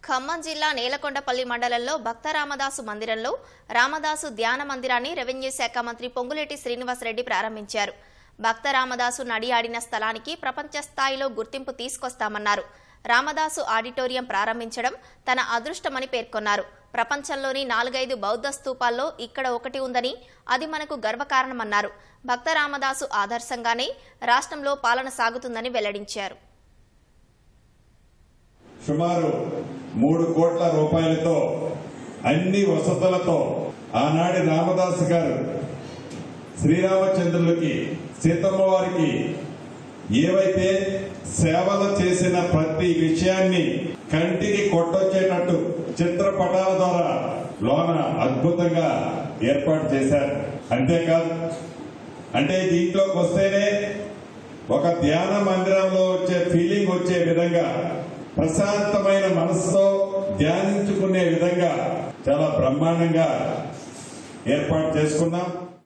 ఖమ్మం జిల్లా నేలకొండపల్లి మండలంలో భక్త రామదాసు మందిరంలో రామదాసు ధ్యాన మందిరాన్ని రెవెన్యూ శాఖ మంత్రి పొంగులేటి శ్రీనివాసరెడ్డి ప్రారంభించారు భక్త రామదాసు నడియాడిన స్థలానికి ప్రపంచ స్థాయిలో గుర్తింపు తీసుకొస్తామన్నారు రామదాసు ఆడిటోరియం ప్రారంభించడం తన అదృష్టమని పేర్కొన్నారు ప్రపంచంలోని నాలుగైదు బౌద్ధ స్తూపాల్లో ఇక్కడ ఒకటి ఉందని అది మనకు గర్వకారణమన్నారు భక్త రామదాసు ఆదర్శంగానే రాష్ట్రంలో పాలన సాగుతుందని వెల్లడించారు సుమారు మూడు కోట్ల రూపాయలతో అన్ని వసతులతో ఆనాడి రామదాసు గారు శ్రీరామచంద్రులకి సీతమ్మ వారికి ఏవైతే సేవలు చేసిన ప్రతి విషయాన్ని కంటికి కొట్టొచ్చేటట్టు చిత్రపటాల ద్వారా లోన అద్భుతంగా ఏర్పాటు చేశారు అంతేకాదు అంటే దీంట్లోకి వస్తేనే ఒక ధ్యాన మందిరంలో వచ్చే ఫీలింగ్ వచ్చే విధంగా ప్రశాంతమైన మనసుతో ధ్యానించుకునే విధంగా చాలా బ్రహ్మాండంగా ఏర్పాటు చేసుకున్నాం